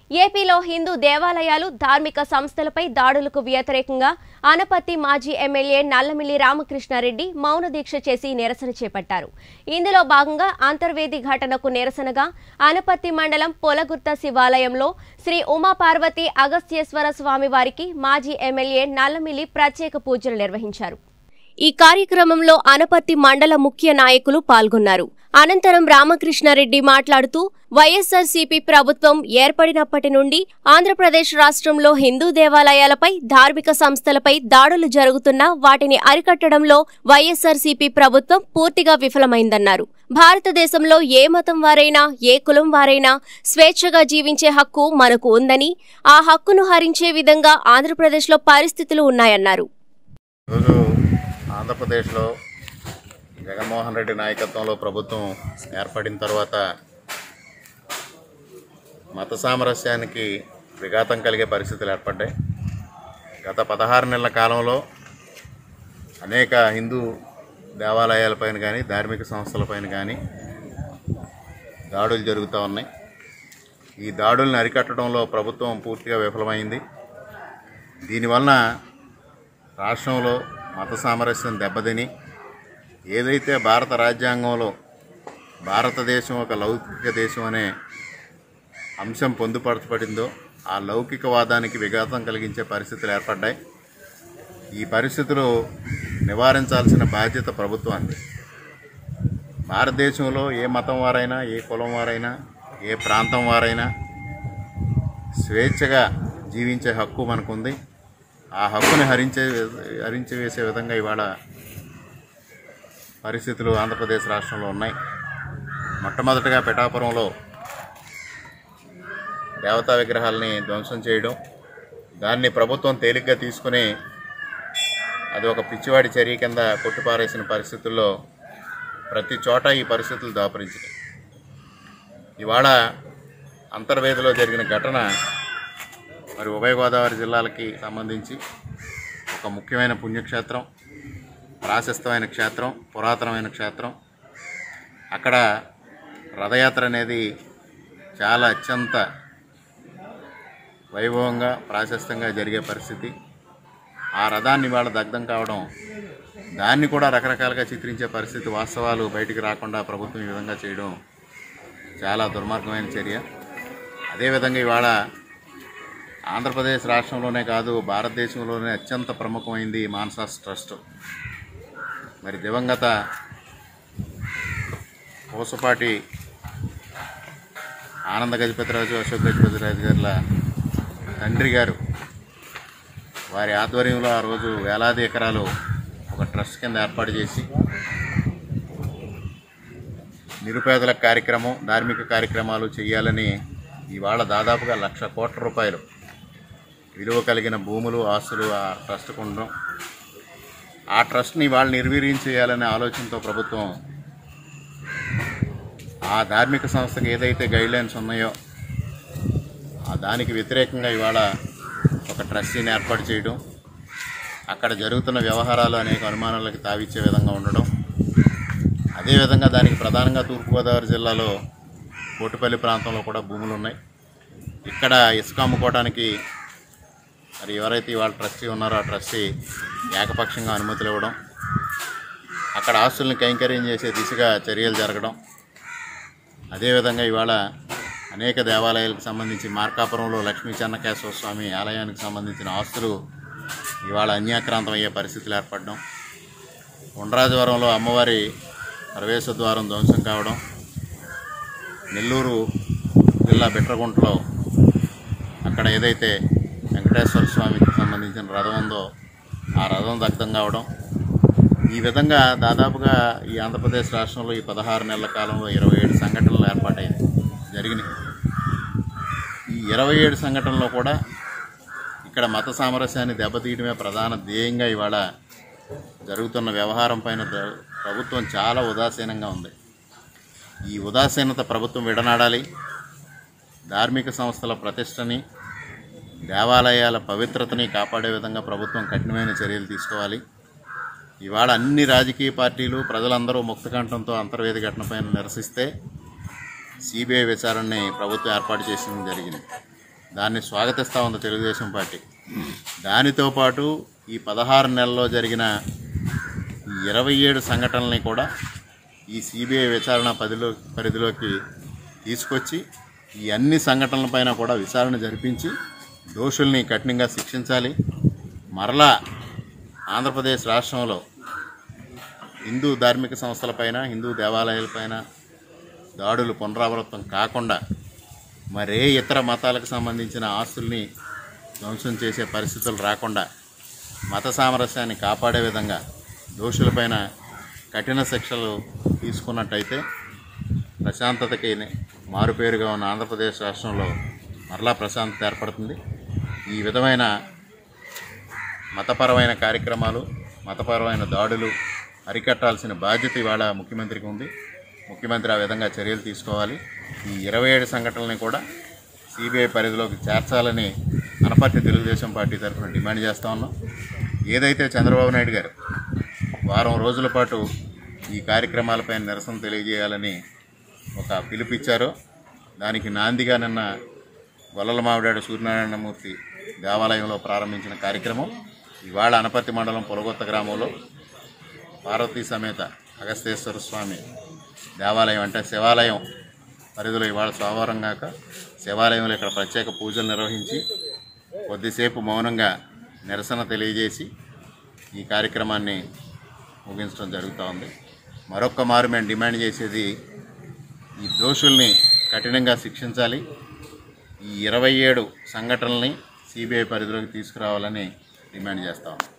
ఏపీలో హిందూ దేవాలయాలు ధార్మిక సంస్థలపై దాడులకు వ్యతిరేకంగా ఆనపత్తి మాజీ ఎమ్మెల్యే నల్లమిల్లి రామకృష్ణారెడ్డి మౌన దీక్ష చేసి నిరసన చేపట్టారు ఇందులో భాగంగా అంతర్వేది ఘటనకు నిరసనగా ఆనపత్తి మండలం పొలగుర్త శివాలయంలో శ్రీ ఉమాపార్వతి అగస్త్యేశ్వర స్వామి వారికి మాజీ ఎమ్మెల్యే నల్లమిల్లి ప్రత్యేక పూజలు నిర్వహించారు ఈ కార్యక్రమంలో అనపత్తి మండల ముఖ్య నాయకులు పాల్గొన్నారు అనంతరం రామకృష్ణారెడ్డి మాట్లాడుతూ వైఎస్ఆర్సీపీ ప్రభుత్వం ఏర్పడినప్పటి నుండి ఆంధ్రప్రదేశ్ రాష్ట్రంలో హిందూ దేవాలయాలపై ధార్మిక సంస్థలపై దాడులు జరుగుతున్నా వాటిని అరికట్టడంలో వైఎస్ఆర్సీపీ ప్రభుత్వం పూర్తిగా విఫలమైందన్నారు భారతదేశంలో ఏ మతం వారైనా ఏ కులం వారైనా స్వేచ్ఛగా జీవించే హక్కు మనకు ఉందని ఆ హక్కును హరించే విధంగా ఆంధ్రప్రదేశ్లో పరిస్థితులు ఉన్నాయన్నారు ఈరోజు ఆంధ్రప్రదేశ్లో జగన్మోహన్ రెడ్డి నాయకత్వంలో ప్రభుత్వం ఏర్పడిన తర్వాత మత సామరస్యానికి విఘాతం కలిగే పరిస్థితులు ఏర్పడ్డాయి గత పదహారు నెలల కాలంలో అనేక హిందూ దేవాలయాలపైన కానీ ధార్మిక సంస్థలపైన కానీ దాడులు జరుగుతూ ఉన్నాయి ఈ దాడుల్ని అరికట్టడంలో ప్రభుత్వం పూర్తిగా విఫలమైంది దీనివలన రాష్ట్రంలో మత సామరస్యం దెబ్బతిని ఏదైతే భారత రాజ్యాంగంలో భారతదేశం ఒక లౌకిక దేశం అనే అంశం పొందుపరచబడిందో ఆ లౌకికవాదానికి విఘాతం కలిగించే పరిస్థితులు ఏర్పడ్డాయి ఈ పరిస్థితులు నివారించాల్సిన బాధ్యత ప్రభుత్వానికి భారతదేశంలో ఏ మతం వారైనా ఏ కులం వారైనా ఏ ప్రాంతం వారైనా స్వేచ్ఛగా జీవించే హక్కు మనకుంది ఆ హక్కుని హరించే హరించి వేసే విధంగా ఇవాళ పరిస్థితులు ఆంధ్రప్రదేశ్ రాష్ట్రంలో ఉన్నాయి మొట్టమొదటగా పిఠాపురంలో దేవతా విగ్రహాలని ధ్వంసం చేయడం దాన్ని ప్రభుత్వం తేలిగ్గా తీసుకుని అది ఒక పిచ్చివాడి చర్య కింద కొట్టిపారేసిన పరిస్థితుల్లో ప్రతి చోట ఈ పరిస్థితులు దాపరించినాయి ఇవాళ అంతర్వేదిలో జరిగిన ఘటన మరి ఉభయ గోదావరి జిల్లాలకి సంబంధించి ఒక ముఖ్యమైన పుణ్యక్షేత్రం ప్రాశస్తమైన క్షేత్రం పురాతనమైన క్షేత్రం అక్కడ రథయాత్ర అనేది చాలా అత్యంత వైభవంగా ప్రాశస్తంగా జరిగే పరిస్థితి ఆ రథాన్ని వాళ్ళ దగ్ధం కావడం దాన్ని కూడా రకరకాలుగా చిత్రించే పరిస్థితి వాస్తవాలు బయటికి రాకుండా ప్రభుత్వం ఈ విధంగా చేయడం చాలా దుర్మార్గమైన చర్య అదేవిధంగా ఇవాళ ఆంధ్రప్రదేశ్ రాష్ట్రంలోనే కాదు భారతదేశంలోనే అత్యంత ప్రముఖమైంది మాన్సాస్ ట్రస్ట్ మరి దివంగత పూసపాటి ఆనంద గజపతిరాజు అశోక్ గజపతిరాజు గారుల తండ్రి గారు వారి ఆధ్వర్యంలో ఆ రోజు వేలాది ఎకరాలు ఒక ట్రస్ట్ కింద ఏర్పాటు చేసి నిరుపేదల కార్యక్రమం ధార్మిక కార్యక్రమాలు చేయాలని ఇవాళ దాదాపుగా లక్ష కోట్ల రూపాయలు విలువ కలిగిన భూములు ఆస్తులు ఆ ట్రస్ట్కు ఉండడం ఆ ట్రస్ట్ని వాళ్ళు నిర్వీర్యం చేయాలనే ఆలోచనతో ప్రభుత్వం ఆ ధార్మిక సంస్థకి ఏదైతే గైడ్లైన్స్ ఉన్నాయో ఆ దానికి వ్యతిరేకంగా ఇవాళ ఒక ట్రస్టీని ఏర్పాటు చేయడం అక్కడ జరుగుతున్న వ్యవహారాలు అనేక అనుమానాలకు తావిచ్చే విధంగా ఉండడం అదేవిధంగా దానికి ప్రధానంగా తూర్పుగోదావరి జిల్లాలో కోటిపల్లి ప్రాంతంలో కూడా భూములు ఉన్నాయి ఇక్కడ ఇసుక అమ్ముకోవడానికి మరి ఎవరైతే ఇవాళ ట్రస్టీ ఉన్నారో ఆ ట్రస్టీ ఏకపక్షంగా అనుమతులు ఇవ్వడం అక్కడ ఆస్తుల్ని కైంకర్యం చేసే దిశగా చర్యలు జరగడం అదేవిధంగా ఇవాళ అనేక దేవాలయాలకు సంబంధించి మార్కాపురంలో లక్ష్మీ చెన్నకేశ్వర స్వామి ఆలయానికి సంబంధించిన ఆస్తులు ఇవాళ అన్యాక్రాంతం అయ్యే పరిస్థితులు ఏర్పడడం ఉండ్రాజవరంలో అమ్మవారి ప్రవేశ ద్వారం ధ్వంసం కావడం నెల్లూరు జిల్లా బిట్రగుంటలో అక్కడ ఏదైతే వెంకటేశ్వర స్వామికి సంబంధించిన రథం ఉందో ఆ రథం దగ్ధం కావడం ఈ విధంగా దాదాపుగా ఈ ఆంధ్రప్రదేశ్ రాష్ట్రంలో ఈ పదహారు నెలల కాలంలో ఇరవై ఏడు సంఘటనలు ఏర్పాటైంది జరిగినాయి ఈ ఇరవై ఏడు సంఘటనలో కూడా ఇక్కడ మత సామరస్యాన్ని దెబ్బతీయడమే ప్రధాన ధ్యేయంగా ఇవాళ జరుగుతున్న వ్యవహారం పైన ప్ర- ప్రభుత్వం చాలా ఉదాసీనంగా ఉంది ఈ ఉదాసీనత ప్రభుత్వం విడనాడాలి ధార్మిక సంస్థల ప్రతిష్టని దేవాలయాల పవిత్రతని కాపాడే విధంగా ప్రభుత్వం కఠినమైన చర్యలు తీసుకోవాలి ఇవాళ అన్ని రాజకీయ పార్టీలు ప్రజలందరూ ముక్తకంఠంతో అంతర్వేది ఘటనపైన నిరసిస్తే సిబిఐ విచారణని ప్రభుత్వం ఏర్పాటు చేసింది జరిగింది దాన్ని స్వాగతిస్తూ ఉంది తెలుగుదేశం పార్టీ దానితో పాటు ఈ పదహారు నెలల్లో జరిగిన ఈ ఇరవై ఏడు సంఘటనల్ని కూడా ఈ సిబిఐ విచారణ పరిధిలో పరిధిలోకి తీసుకొచ్చి ఈ అన్ని సంఘటనలపైన కూడా విచారణ జరిపించి దోషుల్ని కఠినంగా శిక్షించాలి మరలా ఆంధ్రప్రదేశ్ రాష్ట్రంలో హిందూ ధార్మిక సంస్థలపైన హిందూ దేవాలయాలపైన దాడులు పునరావృతం కాకుండా మరే ఇతర మతాలకు సంబంధించిన ఆస్తుల్ని ధ్వంసం చేసే పరిస్థితులు రాకుండా మత సామరస్యాన్ని కాపాడే విధంగా దోషులపైన కఠిన శిక్షలు తీసుకున్నట్టయితే ప్రశాంతతకి మారుపేరుగా ఉన్న ఆంధ్రప్రదేశ్ రాష్ట్రంలో మరలా ప్రశాంతత ఏర్పడుతుంది ఈ విధమైన మతపరమైన కార్యక్రమాలు మతపరమైన దాడులు అరికట్టాల్సిన బాధ్యత ఇవాళ ముఖ్యమంత్రికి ఉంది ముఖ్యమంత్రి ఆ విధంగా చర్యలు తీసుకోవాలి ఈ ఇరవై ఏడు సంఘటనల్ని కూడా సిబిఐ పరిధిలోకి చేర్చాలని అనపర్తి తెలుగుదేశం పార్టీ తరఫున డిమాండ్ చేస్తా ఉన్నాం ఏదైతే చంద్రబాబు నాయుడు గారు వారం రోజుల పాటు ఈ కార్యక్రమాలపై నిరసన తెలియజేయాలని ఒక పిలుపిచ్చారో దానికి నాందిగా నిన్న గొల్లల మావిడాడు సూర్యనారాయణమూర్తి దేవాలయంలో ప్రారంభించిన కార్యక్రమం ఇవాళ అనపర్తి మండలం పొలగొత్త గ్రామంలో పార్వతీ సమేత అగస్తేశ్వర స్వామి దేవాలయం అంటే శివాలయం పరిధిలో ఇవాళ సోమవారం కాక శివాలయంలో ఇక్కడ ప్రత్యేక పూజలు నిర్వహించి కొద్దిసేపు మౌనంగా నిరసన తెలియజేసి ఈ కార్యక్రమాన్ని ముగించడం జరుగుతూ ఉంది మరొక్క మారు మేము డిమాండ్ చేసేది ఈ దోషుల్ని కఠినంగా శిక్షించాలి ఈ ఇరవై ఏడు సంఘటనల్ని సిబిఐ పరిధిలోకి తీసుకురావాలని డిమాండ్ చేస్తా ఉన్నాం